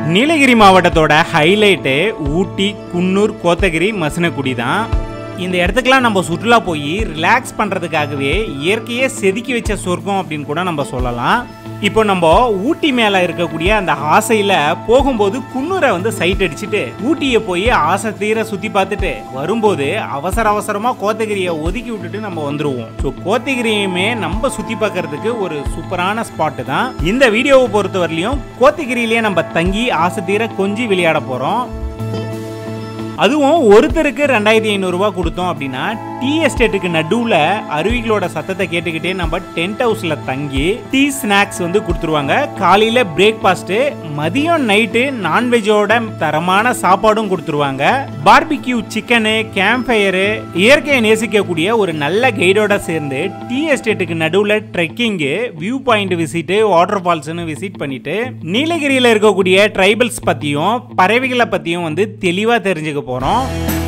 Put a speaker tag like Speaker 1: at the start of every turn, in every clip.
Speaker 1: நீலகிரி மாவட்டத்தோட ஹைலைட்டு ஊட்டி குன்னூர் கோத்தகிரி மசனக்குடி தான் இந்த இடத்துக்குலாம் நம்ம சுற்றுலா போய் ரிலாக்ஸ் பண்ணுறதுக்காகவே இயற்கையே செதுக்கி வச்ச சொர்க்கம் அப்படின்னு கூட நம்ம சொல்லலாம் இப்போ நம்ம ஊட்டி மேலே இருக்கக்கூடிய அந்த ஆசையில் போகும்போது குன்னூரை வந்து சைட் அடிச்சுட்டு ஊட்டியை போய் ஆசை தீர சுற்றி பார்த்துட்டு வரும்போது அவசர அவசரமாக கோத்தகிரியை ஒதுக்கி விட்டுட்டு நம்ம வந்துருவோம் ஸோ கோத்தகிரியுமே நம்ம சுற்றி பார்க்கறதுக்கு ஒரு சூப்பரான ஸ்பாட்டு தான் இந்த வீடியோவை பொறுத்தவரையிலையும் கோத்தகிரியிலேயே நம்ம தங்கி ஆசை தீர கொஞ்சி விளையாட போகிறோம் அதுவும் ஒருத்தருக்கு ரெண்டாயிரத்தி ஐநூறுரூவா கொடுத்தோம் அப்படின்னா டீ எஸ்டேட்டுக்கு நடுவில் அருவிகளோட சத்தத்தை கேட்டுக்கிட்டே நம்ம டென்ட் ஹவுஸில் தங்கி டீ ஸ்நாக்ஸ் வந்து கொடுத்துருவாங்க காலையில் பிரேக்ஃபாஸ்ட்டு மதியம் நைட்டு நான்வெஜ்ஜோட தரமான சாப்பாடும் கொடுத்துருவாங்க பார்பிக்யூ சிக்கனு கேம்ப் ஃபயரு இயற்கையை நேசிக்கக்கூடிய ஒரு நல்ல கைடோட சேர்ந்து டீ எஸ்டேட்டுக்கு நடுவில் trekking view point visit water ஃபால்ஸ்னு விசிட் பண்ணிட்டு நீலகிரியில் இருக்கக்கூடிய ட்ரைபல்ஸ் பற்றியும் பறவைகளை பற்றியும் வந்து தெளிவாக தெரிஞ்சுக்க போகிறோம்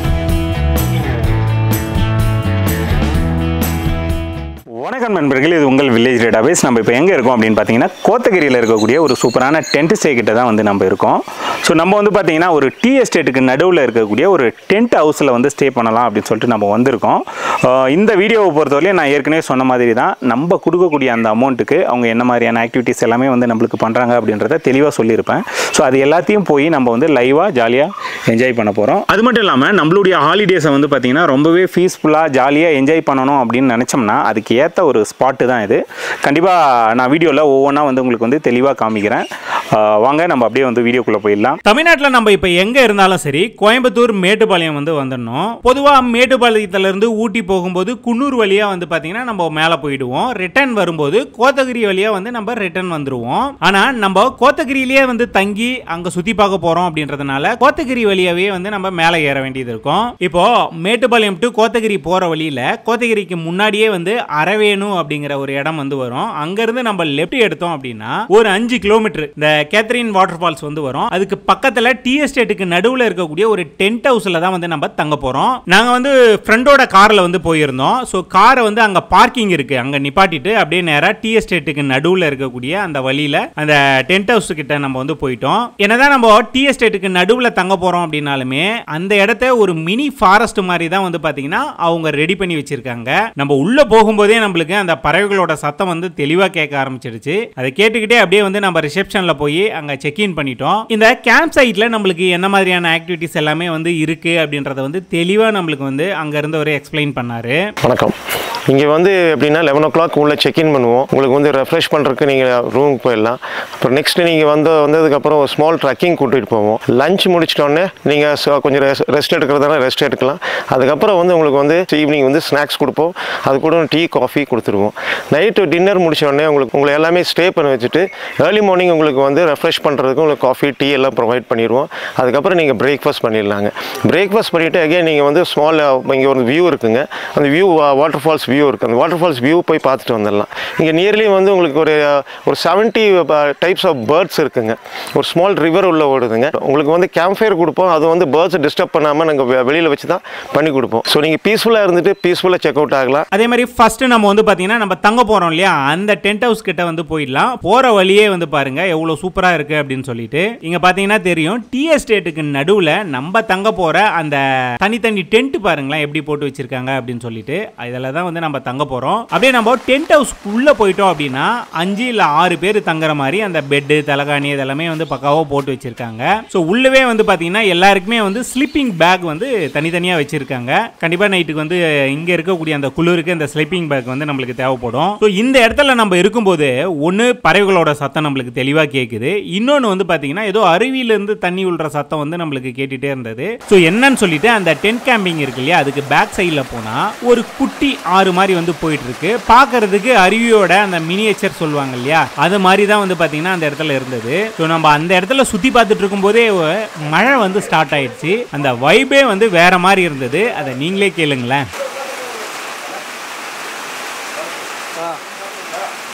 Speaker 1: வணக்கம் நண்பர்கள் இது உங்கள் வில்லேஜ் டேட்டாபேஸ் நம்ம இப்போ எங்கே இருக்கோம் அப்படின்னு பார்த்தீங்கன்னா கோத்தகிரியில் இருக்கக்கூடிய ஒரு சூப்பரான டென்ட் ஸ்டே கிட்ட தான் வந்து நம்ம இருக்கோம் ஸோ நம்ம வந்து பார்த்தீங்கன்னா ஒரு டீ எஸ்டேட்டுக்கு நடுவில் இருக்கக்கூடிய ஒரு டென்ட் ஹவுஸில் வந்து ஸ்டே பண்ணலாம் அப்படின்னு சொல்லிட்டு நம்ம வந்திருக்கோம் ஆஹ் இந்த வீடியோவை பொறுத்தவரையும் நான் ஏற்கனவே சொன்ன மாதிரி தான் நம்ம கொடுக்கக்கூடிய அந்த அமௌண்ட்டுக்கு அவங்க என்ன மாதிரியான ஆக்டிவிட்டீஸ் எல்லாமே வந்து நம்மளுக்கு பண்ணுறாங்க அப்படின்றத தெளிவாக சொல்லியிருப்பேன் ஸோ அது எல்லாத்தையும் போய் நம்ம வந்து லைவாக ஜாலியாக என்ஜாய் பண்ண போகிறோம் அது மட்டும் இல்லாமல் நம்மளுடைய ஹாலிடேஸை வந்து பார்த்திங்கன்னா ரொம்பவே பீஸ்ஃபுல்லாக ஜாலியாக என்ஜாய் பண்ணணும் அப்படின்னு நினச்சோம்னா அதுக்கு ஏற்ற ஒரு ஸ்பாட்டு தான் இது கண்டிப்பாக நான் வீடியோவில் ஒவ்வொன்றா வந்து உங்களுக்கு வந்து தெளிவாக காமிக்கிறேன் ஆஹ் வாங்க நம்ம அப்படியே வந்து வீடியோக்குள்ளே போயிடலாம் தமிழ்நாட்டில் நம்ம இப்போ எங்கே இருந்தாலும் சரி கோயம்புத்தூர் மேட்டுப்பாளையம் வந்து வந்துடணும் பொதுவாக மேட்டுப்பாளையத்துலேருந்து ஊட்டி போகும்போது குன்னூர் வழியாக வந்து பார்த்தீங்கன்னா நம்ம மேலே போயிடுவோம் ரிட்டர்ன் வரும்போது கோத்தகிரி வழியாக வந்து நம்ம ரிட்டர்ன் வந்துடுவோம் ஆனால் நம்ம கோத்தகிரியிலேயே வந்து தங்கி அங்கே சுற்றி பார்க்க போகிறோம் அப்படின்றதுனால கோத்தகிரி வழியாகவே வந்து நம்ம மேலே ஏற வேண்டியது இருக்கும் இப்போ மேட்டுப்பாளையம் டு கோத்தகிரி போகிற வழியில் கோத்தகிரிக்கு முன்னாடியே வந்து அரவேணு அப்படிங்கிற ஒரு இடம் வந்து வரும் அங்கேருந்து நம்ம லெஃப்ட் எடுத்தோம் அப்படின்னா ஒரு அஞ்சு கிலோமீட்டர் இந்த கேத்ரின் வாட்டர் ஃபால்ஸ் வந்து வரும் அதுக்கு பக்கத்தில் டி எஸ்டேட்டுக்கு நடுவில் இருக்கக்கூடிய ஒரு டென்ட் ஹவுஸில் தான் வந்து நம்ம தங்க போகிறோம் நாங்கள் வந்து ஃப்ரெண்டோட காரில் வந்து போயிருந்தோம் ஸோ காரை வந்து அங்கே பார்க்கிங் இருக்குது அங்கே நிப்பாட்டிட்டு அப்படியே நேராக டி எஸ்டேட்டுக்கு நடுவில் இருக்கக்கூடிய அந்த வழியில் அந்த டென்ட் ஹவுஸ் கிட்ட நம்ம வந்து போயிட்டோம் என்னதான் நம்ம டி எஸ்டேட்டுக்கு நடுவில் தங்க போகிறோம் அப்படின்னாலுமே அந்த இடத்த ஒரு மினி ஃபாரஸ்ட் மாதிரி தான் வந்து பார்த்தீங்கன்னா அவங்க ரெடி பண்ணி வச்சிருக்காங்க நம்ம உள்ள போகும்போதே நம்மளுக்கு அந்த பறவைகளோட சத்தம் வந்து தெளிவாக கேட்க ஆரம்பிச்சிருச்சு அதை கேட்டுக்கிட்டே அப்படியே வந்து நம்ம ரிசப்ஷனில் போய் அங்கே செக் இன் பண்ணிட்டோம் இந்த கேம்ப் சைட்டில் நம்மளுக்கு என்ன மாதிரியான ஆக்டிவிட்டிஸ் எல்லாமே வந்து இருக்கு அப்படின்றத வந்து தெளிவாக நம்மளுக்கு வந்து அங்கே இருந்து ஒரு எக்ஸ்பிளைன் பண்ணாரு
Speaker 2: வணக்கம் இங்கே வந்து எப்படின்னா லெவன் ஓ கிளாக் உள்ளே செக்இன் பண்ணுவோம் உங்களுக்கு வந்து ரெஃப்ரெஷ் பண்ணுறதுக்கு நீங்கள் ரூமுக்கு போயிடலாம் அப்புறம் நெக்ஸ்ட் நீங்கள் வந்து வந்ததுக்கப்புறம் ஒரு ஸ்மால் ட்ரக்கிங் கூட்டிகிட்டு போவோம் லஞ்ச் முடிச்சிட்டோன்னே நீங்கள் கொஞ்சம் ரெஸ்ட் எடுக்கிறதால ரெஸ்ட் எடுக்கலாம் அதுக்கப்புறம் வந்து உங்களுக்கு வந்து ஈவினிங் வந்து ஸ்நாக்ஸ் கொடுப்போம் அது கூட டீ காஃபி கொடுத்துருவோம் நைட்டு டின்னர் முடிச்சோடனே உங்களுக்கு உங்களை எல்லாமே ஸ்டே பண்ண வச்சுட்டு ஏர்லி மார்னிங் உங்களுக்கு வந்து ரெஃப்ரெஷ் பண்ணுறதுக்கு உங்களுக்கு காஃபி டீ எல்லாம் ப்ரொவைட் பண்ணிடுவோம் அதுக்கப்புறம் நீங்கள் பிரேக்ஃபாஸ்ட் பண்ணிடலாங்க பிரேக்ஃபாஸ்ட் பண்ணிவிட்டு அகைன் நீங்கள் வந்து ஸ்மால் இங்கே ஒரு வியூ இருக்குங்க அந்த வியூ வாட்டர் ஃபால்ஸ் வியூ இருக்குது அந்த வாட்டர் ஃபால்ஸ் வியூ போய் பார்த்துட்டு வந்துடலாம் இங்கே நியர்லி வந்து உங்களுக்கு ஒரு ஒரு செவன்ட்டி டைப்ஸ் ஆஃப் பேர்ட்ஸ் இருக்குங்க ஒரு ஸ்மால் ரிவர் உள்ள ஓடுதுங்க உங்களுக்கு வந்து கேம்ப் ஃபயர் கொடுப்போம் அது வந்து பேர்ட்ஸ் டிஸ்டர்ப் பண்ணாமல் நாங்கள் வெளியில் வச்சு தான் பண்ணி கொடுப்போம் ஸோ நீங்கள் பீஸ்ஃபுல்லாக இருந்துட்டு பீஸ்ஃபுல்லாக செக் அவுட் ஆகலாம்
Speaker 1: அதே மாதிரி ஃபர்ஸ்ட் நம்ம வந்து பாத்தீங்கன்னா நம்ம தங்க போறோம் இல்லையா அந்த டென்ட் ஹவுஸ் கிட்ட வந்து போயிடலாம் போற வழியே வந்து பாருங்க எவ்வளவு சூப்பரா இருக்கு அப்படின்னு சொல்லிட்டு இங்க பாத்தீங்கன்னா தெரியும் டி எஸ்டேட்டுக்கு நடுவுல நம்ம தங்க போற அந்த தனித்தனி டென்ட் பாருங்களேன் எப்படி போட்டு வச்சிருக்காங்க அப்படின்னு சொல்லிட்டு இதில் தான் வந்து நம்ம தங்க போறோம் அப்படியே நம்ம டென்ட் ஹவுஸ் உள்ள போயிட்டோம் அப்படின்னா அஞ்சு இல்ல ஆறு பேர் தங்குற மாதிரி அந்த பெட்டு தலகாணி இதெல்லாமே வந்து பக்காவா போட்டு வச்சிருக்காங்க ஸோ உள்ளவே வந்து பாத்தீங்கன்னா எல்லாருக்குமே வந்து ஸ்லீப்பிங் பேக் வந்து தனித்தனியா வச்சிருக்காங்க கண்டிப்பா நைட்டுக்கு வந்து இங்க இருக்கக்கூடிய அந்த குளிருக்கு இந்த ஸ்லீப்பிங் பேக் வந்து நம்மளுக்கு தேவைப்படும் ஸோ இந்த இடத்துல நம்ம இருக்கும்போது ஒன்று பறவைகளோட சத்தம் நம்மளுக்கு தெளிவாக கேட்குது இன்னொன்று வந்து பார்த்தீங்கன்னா ஏதோ அருவியிலேருந்து தண்ணி விழுற சத்தம் வந்து நம்மளுக்கு கேட்டுகிட்டே இருந்தது ஸோ என்னன்னு சொல்லிட்டு அந்த டென்ட் கேம்பிங் இருக்கு இல்லையா அதுக்கு பேக் சைடில் போனால் ஒரு குட்டி ஆறு மாதிரி வந்து போயிட்டு இருக்கு பார்க்கறதுக்கு அருவியோட அந்த மினியேச்சர் சொல்லுவாங்க இல்லையா அது மாதிரி தான் வந்து பார்த்தீங்கன்னா அந்த இடத்துல இருந்தது ஸோ நம்ம அந்த இடத்துல சுற்றி பார்த்துட்டு இருக்கும்போதே மழை வந்து ஸ்டார்ட் ஆயிடுச்சு அந்த வைபே வந்து வேற மாதிரி இருந்தது அதை நீங்களே கேளுங்களேன்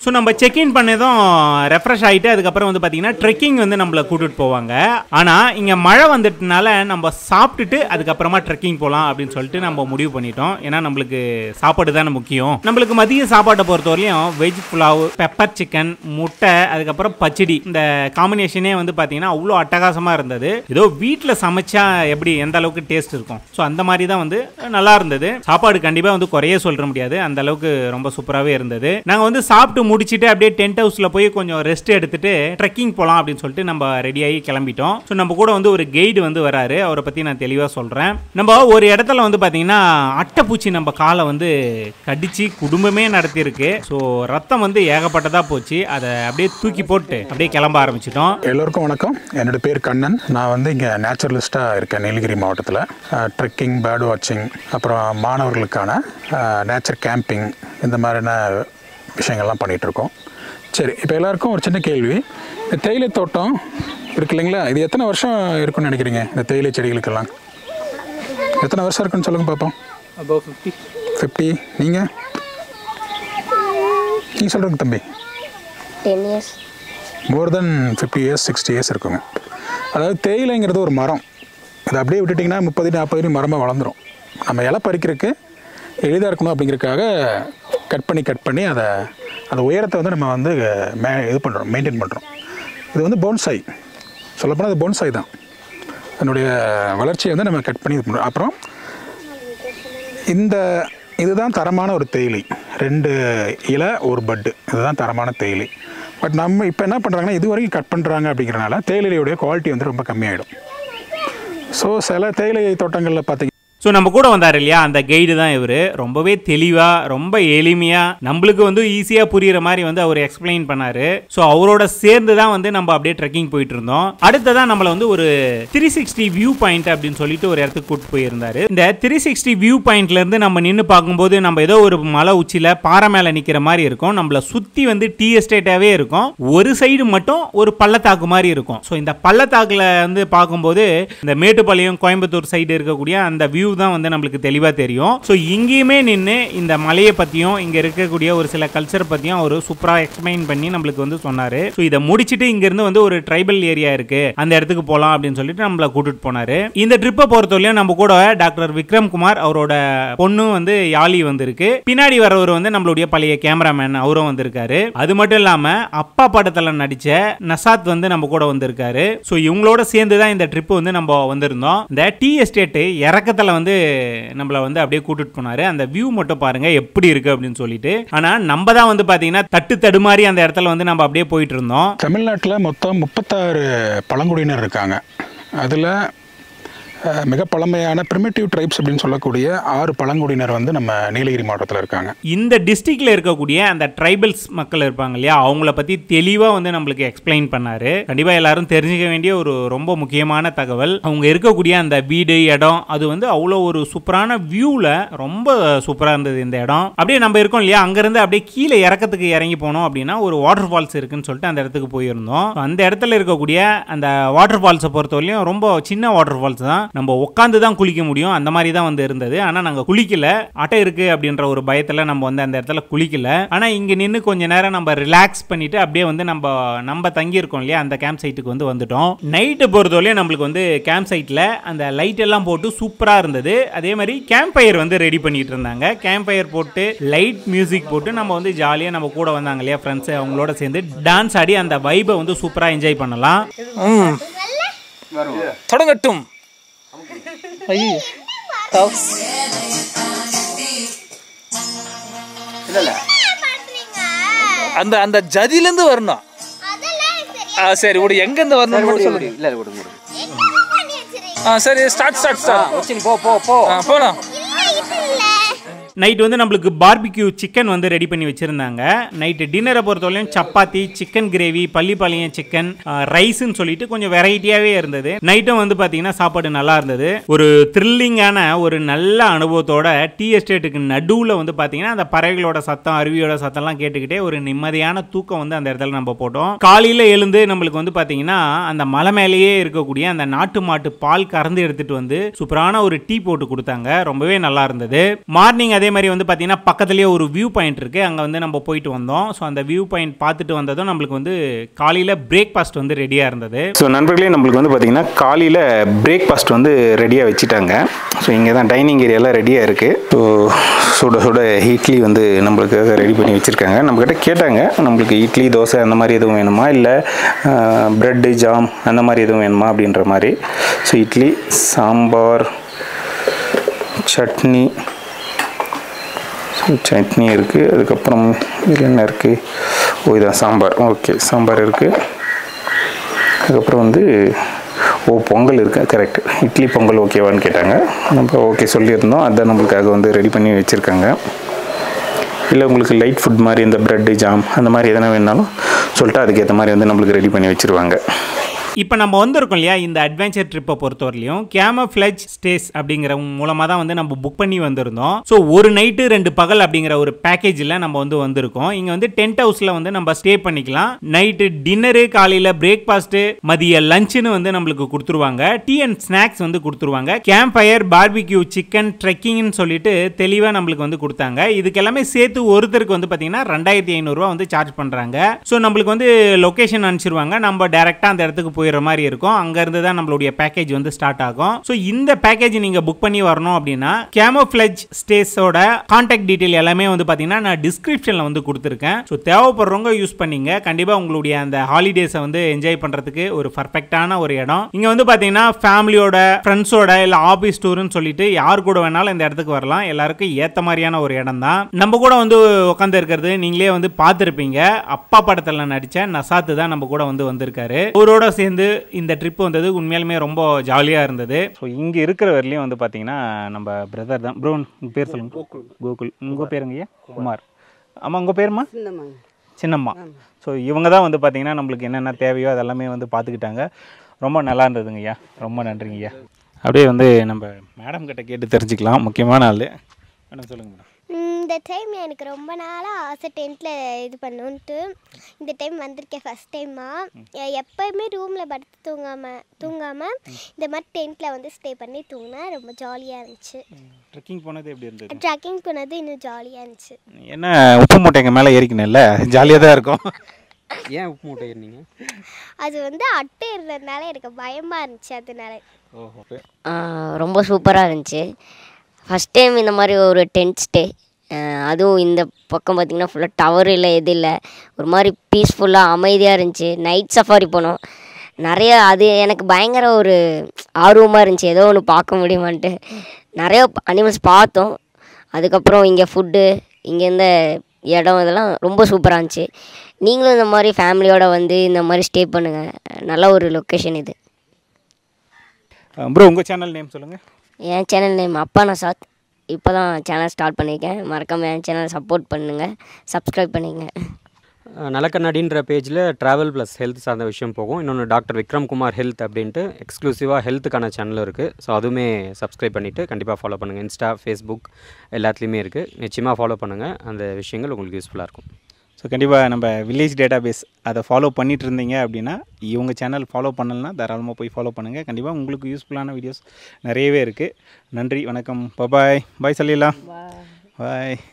Speaker 1: ஸோ நம்ம செக் இன் பண்ணதும் ரெஃப்ரெஷ் ஆகிட்டு அதுக்கப்புறம் வந்து பார்த்தீங்கன்னா ட்ரெக்கிங் வந்து நம்மளை கூட்டிட்டு போவாங்க ஆனால் இங்கே மழை வந்துட்டனால நம்ம சாப்பிட்டுட்டு அதுக்கப்புறமா ட்ரெக்கிங் போகலாம் அப்படின்னு சொல்லிட்டு நம்ம முடிவு பண்ணிட்டோம் ஏன்னா நம்மளுக்கு சாப்பாடு தானே முக்கியம் நம்மளுக்கு மதிய சாப்பாட்டை பொறுத்தவரையும் வெஜ் புலாவ் பெப்பர் சிக்கன் முட்டை அதுக்கப்புறம் பச்சடி இந்த காம்பினேஷனே வந்து பார்த்தீங்கன்னா அவ்வளோ அட்டகாசமாக இருந்தது ஏதோ வீட்டில் சமைச்சா எப்படி எந்த அளவுக்கு டேஸ்ட் இருக்கும் ஸோ அந்த மாதிரி தான் வந்து நல்லா இருந்தது சாப்பாடு கண்டிப்பாக வந்து குறைய சொல்ல முடியாது அந்த அளவுக்கு ரொம்ப சூப்பராகவே இருந்தது நாங்கள் வந்து சாப்பிட்டு முடிச்சுட்டு அப்படியே டென்ட் ஹவுஸில் போய் கொஞ்சம் ரெஸ்ட் எடுத்துட்டு ட்ரெக்கிங் போகலாம் அப்படின்னு சொல்லிட்டு நம்ம ரெடியாகி கிளம்பிட்டோம் ஸோ நம்ம கூட வந்து ஒரு கைடு வந்து வராரு அவரை பற்றி நான் தெளிவாக சொல்கிறேன் நம்ம ஒரு இடத்துல வந்து பார்த்தீங்கன்னா அட்டைப்பூச்சி நம்ம காலை வந்து கடிச்சு குடும்பமே நடத்தியிருக்கு ஸோ ரத்தம் வந்து ஏகப்பட்டதாக போச்சு அதை அப்படியே தூக்கி போட்டு அப்படியே கிளம்ப ஆரம்பிச்சிட்டோம்
Speaker 3: எல்லோருக்கும் வணக்கம் என்னோட பேர் கண்ணன் நான் வந்து இங்கே நேச்சுரலிஸ்ட்டாக இருக்கேன் நீலகிரி மாவட்டத்தில் ட்ரெக்கிங் பேர்டு வாட்சிங் அப்புறம் மாணவர்களுக்கான நேச்சர் கேம்பிங் இந்த மாதிரியான விஷயங்கள்லாம் பண்ணிகிட்ருக்கோம் சரி இப்போ எல்லாருக்கும் ஒரு சின்ன கேள்வி இந்த தேயிலை தோட்டம் இருக்கு இல்லைங்களா இது எத்தனை வருஷம் இருக்குன்னு நினைக்கிறீங்க இந்த தேயிலை செடிகளுக்கெல்லாம் எத்தனை வருஷம் இருக்குன்னு சொல்லுங்கள் பார்ப்போம்
Speaker 4: அபவ் ஃபிஃப்டி
Speaker 3: ஃபிஃப்டி நீங்கள் நீங்கள் சொல்கிறீங்க தம்பி
Speaker 5: ten years
Speaker 3: more than fifty years sixty years இருக்குங்க அதாவது தேயிலைங்கிறது ஒரு மரம் இதை அப்படியே விட்டுட்டிங்கன்னா முப்பது நாற்பது அடி மரமாக வளர்ந்துரும் நம்ம இலை பறிக்கிறதுக்கு எளிதாக இருக்கணும் அப்படிங்கிறதுக்காக கட் பண்ணி கட் பண்ணி அதை அந்த உயரத்தை வந்து நம்ம வந்து மே இது பண்ணுறோம் மெயின்டைன் பண்ணுறோம் இது வந்து போன்சாய் சொல்லப்போனால் அது போன்சாய் தான் அதனுடைய வளர்ச்சியை வந்து நம்ம கட் பண்ணி இது பண்ணுறோம் அப்புறம் இந்த இதுதான் தரமான ஒரு தேயிலை ரெண்டு இலை ஒரு பட்டு இதுதான் தரமான தேயிலை பட் நம்ம இப்போ என்ன பண்ணுறாங்கன்னா இது வரைக்கும் கட் பண்ணுறாங்க அப்படிங்கிறனால தேயிலையுடைய குவாலிட்டி வந்து ரொம்ப கம்மியாயிடும் ஸோ சில தேயிலை தோட்டங்களில் பார்த்தீங்க
Speaker 1: ஸோ நம்ம கூட வந்தார் இல்லையா அந்த கைடு தான் இவர் ரொம்பவே தெளிவாக ரொம்ப எளிமையாக நம்மளுக்கு வந்து ஈஸியாக புரியுற மாதிரி வந்து அவர் எக்ஸ்பிளைன் பண்ணார் ஸோ அவரோட சேர்ந்து தான் வந்து நம்ம அப்படியே ட்ரெக்கிங் போயிட்டு இருந்தோம் அடுத்ததான் நம்மளை வந்து ஒரு த்ரீ சிக்ஸ்டி வியூ பாயிண்ட் அப்படின்னு சொல்லிட்டு ஒரு இடத்துக்கு கூட்டு போயிருந்தாரு இந்த த்ரீ சிக்ஸ்டி வியூ பாயிண்ட்லேருந்து நம்ம நின்று பார்க்கும்போது நம்ம ஏதோ ஒரு மலை உச்சியில் பாறை மேலே நிற்கிற மாதிரி இருக்கும் நம்மளை சுற்றி வந்து டீ எஸ்டேட்டாகவே இருக்கும் ஒரு சைடு மட்டும் ஒரு பள்ளத்தாக்கு மாதிரி இருக்கும் ஸோ இந்த பள்ளத்தாக்கில் வந்து பார்க்கும்போது இந்த மேட்டுப்பாளையம் கோயம்புத்தூர் சைடு இருக்கக்கூடிய அந்த வியூ தான் வந்து நம்மளுக்கு தெளிவாக தெரியும் ஸோ இங்கேயுமே நின்று இந்த மலையை பற்றியும் இங்கே இருக்கக்கூடிய ஒரு சில கல்ச்சர் பற்றியும் அவர் சூப்பராக எக்ஸ்பிளைன் பண்ணி நம்மளுக்கு வந்து சொன்னார் ஸோ இதை முடிச்சுட்டு இங்கேருந்து வந்து ஒரு ட்ரைபல் ஏரியா இருக்கு அந்த இடத்துக்கு போகலாம் அப்படின்னு சொல்லிட்டு நம்மளை கூட்டிட்டு போனார் இந்த ட்ரிப்பை பொறுத்தவரையும் நம்ம கூட டாக்டர் விக்ரம் குமார் அவரோட பொண்ணும் வந்து யாழி வந்திருக்கு பின்னாடி வரவர் வந்து நம்மளுடைய பழைய கேமராமேன் அவரும் வந்திருக்காரு அது மட்டும் இல்லாம அப்பா படத்துல நடிச்ச நசாத் வந்து நம்ம கூட வந்திருக்காரு ஸோ இவங்களோட சேர்ந்து தான் இந்த ட்ரிப் வந்து நம்ம வந்திருந்தோம் இந்த டீ எஸ்டேட் இறக்கத்துல வந்து நம்மள வந்து அப்படியே கூட்டிட்டு போனாரு அந்த வியூ மட்டும் பாருங்க எப்படி இருக்கு அப்படின்னு சொல்லிட்டு ஆனா நம்ம தான் வந்து பாத்தீங்கன்னா தட்டு தடுமாறி அந்த இடத்துல வந்து நம்ம அப்படியே போயிட்டு இருந்தோம்
Speaker 3: தமிழ்நாட்டில் மொத்தம் முப்பத்தாறு பழங்குடியினர் இருக்காங்க அதில் மிக பழமையான பிரிமிட்டிவ் ட்ரைப்ஸ் அப்படின்னு சொல்லக்கூடிய ஆறு பழங்குடியினர் வந்து நம்ம நீலகிரி மாவட்டத்தில் இருக்காங்க
Speaker 1: இந்த டிஸ்ட்ரிக்ட்ல இருக்கக்கூடிய அந்த ட்ரைபல்ஸ் மக்கள் இருப்பாங்க இல்லையா அவங்கள பத்தி தெளிவா வந்து நம்மளுக்கு எக்ஸ்பிளைன் பண்ணாரு கண்டிப்பா எல்லாரும் தெரிஞ்சுக்க வேண்டிய ஒரு ரொம்ப முக்கியமான தகவல் அவங்க இருக்கக்கூடிய அந்த வீடு இடம் அது வந்து அவ்வளோ ஒரு சூப்பரான வியூல ரொம்ப சூப்பரா இருந்தது இந்த இடம் அப்படியே நம்ம இருக்கோம் இல்லையா அங்கிருந்து அப்படியே கீழே இறக்கத்துக்கு இறங்கி போனோம் அப்படின்னா ஒரு வாட்டர் ஃபால்ஸ் இருக்குன்னு சொல்லிட்டு அந்த இடத்துக்கு போயிருந்தோம் அந்த இடத்துல இருக்கக்கூடிய அந்த வாட்டர் ஃபால்ஸை பொறுத்தவரையும் ரொம்ப சின்ன வாட்டர் ஃபால்ஸ் தான் நம்ம உட்காந்து தான் குளிக்க முடியும் அந்த மாதிரி தான் வந்து இருந்தது ஆனால் நாங்கள் குளிக்கல அட்டை இருக்கு அப்படின்ற ஒரு பயத்தில் நம்ம வந்து அந்த இடத்துல குளிக்கல ஆனால் இங்கே நின்று கொஞ்ச நேரம் நம்ம ரிலாக்ஸ் பண்ணிட்டு அப்படியே வந்து நம்ம நம்ம தங்கி இருக்கோம் இல்லையா அந்த கேம்ப் சைட்டுக்கு வந்து வந்துட்டோம் நைட்டு பொறுத்தவரையும் நம்மளுக்கு வந்து கேம்ப் சைட்டில் அந்த லைட் எல்லாம் போட்டு சூப்பராக இருந்தது அதே மாதிரி கேம்ப் ஃபயர் வந்து ரெடி பண்ணிட்டு இருந்தாங்க கேம்ப் ஃபயர் போட்டு லைட் மியூசிக் போட்டு நம்ம வந்து ஜாலியாக நம்ம கூட வந்தாங்க இல்லையா ஃப்ரெண்ட்ஸ் அவங்களோட சேர்ந்து டான்ஸ் ஆடி அந்த வைபை வந்து சூப்பராக என்ஜாய் பண்ணலாம்
Speaker 4: ம் தொடங்கட்டும் ஐயோ அந்த அந்த ஜதியிலேருந்து வரணும் ஆ சரி விடு எங்கேருந்து வரணும் மட்டும் சொல்லு
Speaker 6: இல்ல இல்ல விடுங்க விடுங்க
Speaker 4: ஆ சரி ஸ்டார்ட் ஸ்டார்ட் ஸ்டார்ட்
Speaker 6: வச்சு போ போ போ
Speaker 4: ஆ போலாம்
Speaker 1: நைட் வந்து நம்மளுக்கு பார்பிக்யூ சிக்கன் வந்து ரெடி பண்ணி வச்சிருந்தாங்க நைட்டு டின்னரை பொறுத்தவரையும் chapati chicken gravy Pallipalayam chicken ரைஸ்ன்னு சொல்லிட்டு கொஞ்சம் வெரைட்டியாகவே இருந்தது நைட்டும் வந்து பார்த்தீங்கன்னா சாப்பாடு நல்லா இருந்தது ஒரு த்ரில்லிங்கான ஒரு நல்ல அனுபவத்தோட டீ எஸ்டேட்டுக்கு நடுவில் வந்து பார்த்தீங்கன்னா அந்த பறவைகளோட சத்தம் அருவியோட சத்தம்லாம் கேட்டுக்கிட்டே ஒரு நிம்மதியான தூக்கம் வந்து அந்த இடத்துல நம்ம போட்டோம் காலையில் எழுந்து நம்மளுக்கு வந்து பார்த்தீங்கன்னா அந்த மலை மேலேயே இருக்கக்கூடிய அந்த நாட்டு மாட்டு பால் கறந்து எடுத்துட்டு வந்து சூப்பரான ஒரு டீ போட்டு கொடுத்தாங்க ரொம்பவே நல்லா இருந்தது மார்னிங் அதே அதே மாதிரி வந்து பார்த்திங்கன்னா பக்கத்துலேயே ஒரு வியூ பாயிண்ட் இருக்குது அங்கே வந்து நம்ம போயிட்டு வந்தோம் ஸோ அந்த வியூ பாயிண்ட் பார்த்துட்டு வந்ததும் நம்மளுக்கு வந்து காலையில் பிரேக்ஃபாஸ்ட் வந்து ரெடியாக இருந்தது ஸோ நண்பர்களே நம்மளுக்கு வந்து பார்த்திங்கன்னா காலையில் பிரேக்ஃபாஸ்ட் வந்து ரெடியாக வச்சுட்டாங்க ஸோ இங்கே தான் டைனிங் ஏரியாலாம் ரெடியாக இருக்குது ஸோ சுட சுட இட்லி வந்து நம்மளுக்காக ரெடி பண்ணி வச்சுருக்காங்க நம்மக்கிட்ட கேட்டாங்க நம்மளுக்கு இட்லி தோசை அந்த மாதிரி எதுவும் வேணுமா இல்லை ப்ரெட்டு ஜாம் அந்த மாதிரி எதுவும் வேணுமா அப்படின்ற மாதிரி ஸோ இட்லி சாம்பார் சட்னி ஸோ சட்னி இருக்குது அதுக்கப்புறம் இதில் என்ன இருக்குது ஓ இதான் சாம்பார் ஓகே சாம்பார் இருக்குது அதுக்கப்புறம் வந்து ஓ பொங்கல் இருக்குது கரெக்ட் இட்லி பொங்கல் ஓகேவான்னு கேட்டாங்க நம்ம ஓகே சொல்லியிருந்தோம் அதான் நம்மளுக்காக வந்து ரெடி பண்ணி வச்சுருக்காங்க இல்லை உங்களுக்கு லைட் ஃபுட் மாதிரி இந்த ப்ரெட்டு ஜாம் அந்த மாதிரி எதனா வேணாலும் சொல்லிட்டு அதுக்கேற்ற மாதிரி வந்து நம்மளுக்கு ரெடி பண்ணி வச்சுருவாங்க இப்போ நம்ம வந்திருக்கோம் இல்லையா இந்த அட்வென்ச்சர் ட்ரிப்பை பொறுத்தவரையிலையும் கேமஃப்ளஜ் ஸ்டேஸ் அப்படிங்கிற மூலமாக தான் வந்து நம்ம புக் பண்ணி வந்திருந்தோம் ஸோ ஒரு நைட்டு ரெண்டு பகல் அப்படிங்கிற ஒரு பேக்கேஜில் நம்ம வந்து வந்திருக்கோம் இங்கே வந்து டென்ட் ஹவுஸில் வந்து நம்ம ஸ்டே பண்ணிக்கலாம் நைட்டு டின்னரு காலையில் பிரேக்ஃபாஸ்ட்டு மதிய லஞ்சுன்னு வந்து நம்மளுக்கு கொடுத்துருவாங்க டீ அண்ட் ஸ்நாக்ஸ் வந்து கொடுத்துருவாங்க கேம்ப் ஃபயர் பார்பிக்யூ சிக்கன் ட்ரெக்கிங்னு சொல்லிட்டு தெளிவாக நம்மளுக்கு வந்து கொடுத்தாங்க இதுக்கு எல்லாமே சேர்த்து ஒருத்தருக்கு வந்து பார்த்தீங்கன்னா ரெண்டாயிரத்தி ஐநூறுரூவா வந்து சார்ஜ் பண்ணுறாங்க ஸோ நம்மளுக்கு வந்து லொக்கேஷன் அனுப்பிச்சிருவாங்க நம்ம டேரெக்டாக அந்த இடத்துக்கு போயிடுற மாதிரி இருக்கும் அங்கேருந்து தான் நம்மளுடைய பேக்கேஜ் வந்து ஸ்டார்ட் ஆகும் ஸோ இந்த பேக்கேஜ் நீங்கள் புக் பண்ணி வரணும் அப்படின்னா கேமோஃப்ளஜ் ஸ்டேஸோட கான்டாக்ட் டீட்டெயில் எல்லாமே வந்து பார்த்தீங்கன்னா நான் டிஸ்கிரிப்ஷனில் வந்து கொடுத்துருக்கேன் ஸோ தேவைப்படுறவங்க யூஸ் பண்ணிங்க கண்டிப்பாக உங்களுடைய அந்த ஹாலிடேஸை வந்து என்ஜாய் பண்ணுறதுக்கு ஒரு பர்ஃபெக்டான ஒரு இடம் இங்கே வந்து பார்த்தீங்கன்னா ஃபேமிலியோட ஃப்ரெண்ட்ஸோட இல்லை ஆஃபீஸ் டூர்னு சொல்லிட்டு யார் கூட வேணாலும் இந்த இடத்துக்கு வரலாம் எல்லாருக்கும் ஏற்ற மாதிரியான ஒரு இடம் தான் நம்ம கூட வந்து உட்காந்து இருக்கிறது நீங்களே வந்து பார்த்துருப்பீங்க அப்பா படத்தில் நடித்த நசாத்து தான் நம்ம கூட வந்து வந்திருக்காரு அவரோட சேர்ந்து இந்த ட்ரிப் வந்தது உண்மையாலுமே ரொம்ப ஜாலியாக இருந்தது ஸோ இங்கே இருக்கிற வரலையும் வந்து பார்த்தீங்கன்னா நம்ம பிரதர் தான் ப்ரோ உங்கள் பேர் சொல்லுங்க கோகுல் கோகுல் உங்கள் பேருங்க ஐயா குமார் ஆமாம் உங்கள் பேருமா சின்னம்மா ஸோ இவங்க தான் வந்து பார்த்தீங்கன்னா நம்மளுக்கு என்னென்ன தேவையோ அதெல்லாமே வந்து பார்த்துக்கிட்டாங்க ரொம்ப நல்லா இருந்ததுங்க ஐயா ரொம்ப நன்றிங்க ஐயா அப்படியே வந்து நம்ம மேடம் கிட்ட கேட்டு தெரிஞ்சுக்கலாம் முக்கியமான ஆள் மேடம் சொல்லுங்க மேடம்
Speaker 5: இந்த டைம் எனக்கு ரொம்ப நாளாக ஆசை டென்ட்டில் இது பண்ணணுன்ட்டு இந்த டைம் வந்திருக்கேன் ஃபஸ்ட் டைமாக எப்போயுமே ரூமில் படுத்து தூங்காமல் தூங்காமல் இந்த மாதிரி டென்ட்டில் வந்து ஸ்டே பண்ணி தூங்கினா ரொம்ப ஜாலியாக இருந்துச்சு
Speaker 1: ட்ரெக்கிங் போனது எப்படி இருந்தது
Speaker 5: ட்ரக்கிங் போனது இன்னும் ஜாலியாக இருந்துச்சு
Speaker 1: என்ன உப்பு மூட்டை எங்கள் மேலே ஏறிக்கணும்ல ஜாலியாக தான் இருக்கும்
Speaker 6: ஏன் உப்பு மூட்டை ஏறினீங்க
Speaker 5: அது வந்து அட்டை இருந்ததுனால எனக்கு பயமாக இருந்துச்சு அதனால
Speaker 1: ஓஹோ
Speaker 7: ரொம்ப சூப்பராக இருந்துச்சு ஃபஸ்ட் டைம் இந்த மாதிரி ஒரு டென்ட் ஸ்டே அதுவும் இந்த பக்கம் பார்த்திங்கன்னா ஃபுல்லாக டவர் இல்லை எது இல்லை ஒரு மாதிரி பீஸ்ஃபுல்லாக அமைதியாக இருந்துச்சு நைட் சஃபாரி போனோம் நிறைய அது எனக்கு பயங்கர ஒரு ஆர்வமாக இருந்துச்சு ஏதோ ஒன்று பார்க்க முடியுமான்ட்டு நிறைய அனிமல்ஸ் பார்த்தோம் அதுக்கப்புறம் இங்கே ஃபுட்டு இங்கே இருந்த இடம் இதெல்லாம் ரொம்ப சூப்பராக இருந்துச்சு நீங்களும் இந்த மாதிரி ஃபேமிலியோட வந்து இந்த மாதிரி ஸ்டே பண்ணுங்கள் நல்ல ஒரு லொக்கேஷன் இது
Speaker 1: ப்ரோ உங்கள் சேனல் நேம் சொல்லுங்கள்
Speaker 7: என் சேனல் நேம் அப்பா நசாத் இப்போ தான் சேனல் ஸ்டார்ட் பண்ணியிருக்கேன் மறக்காமல் என் சேனலை சப்போர்ட் பண்ணுங்கள் சப்ஸ்கிரைப் பண்ணிங்க
Speaker 6: நலக்கண்ணாடின்ற பேஜில் ட்ராவல் ப்ளஸ் ஹெல்த் சார்ந்த விஷயம் போகும் இன்னொன்று டாக்டர் விக்ரம் குமார் ஹெல்த் அப்படின்ட்டு எக்ஸ்க்ளூசிவாக ஹெல்த்துக்கான சேனல் இருக்குது ஸோ அதுவுமே சப்ஸ்கிரைப் பண்ணிவிட்டு கண்டிப்பாக ஃபாலோ பண்ணுங்கள் இன்ஸ்டா ஃபேஸ்புக் எல்லாத்துலேயுமே இருக்குது நிச்சயமாக ஃபாலோ பண்ணுங்கள் அந்த விஷயங்கள் உங்களுக்கு யூஸ்ஃபுல்லாக இருக்கும்
Speaker 1: ஸோ கண்டிப்பாக நம்ம வில்லேஜ் டேட்டா பேஸ் அதை ஃபாலோ பண்ணிட்டு இருந்தீங்க அப்படின்னா இவங்க சேனல் ஃபாலோ பண்ணலன்னா தாராளமாக போய் ஃபாலோ பண்ணுங்கள் கண்டிப்பாக உங்களுக்கு யூஸ்ஃபுல்லான வீடியோஸ் நிறையவே இருக்குது நன்றி வணக்கம் பபாய் பாய் சொல்லிடலாம் பாய்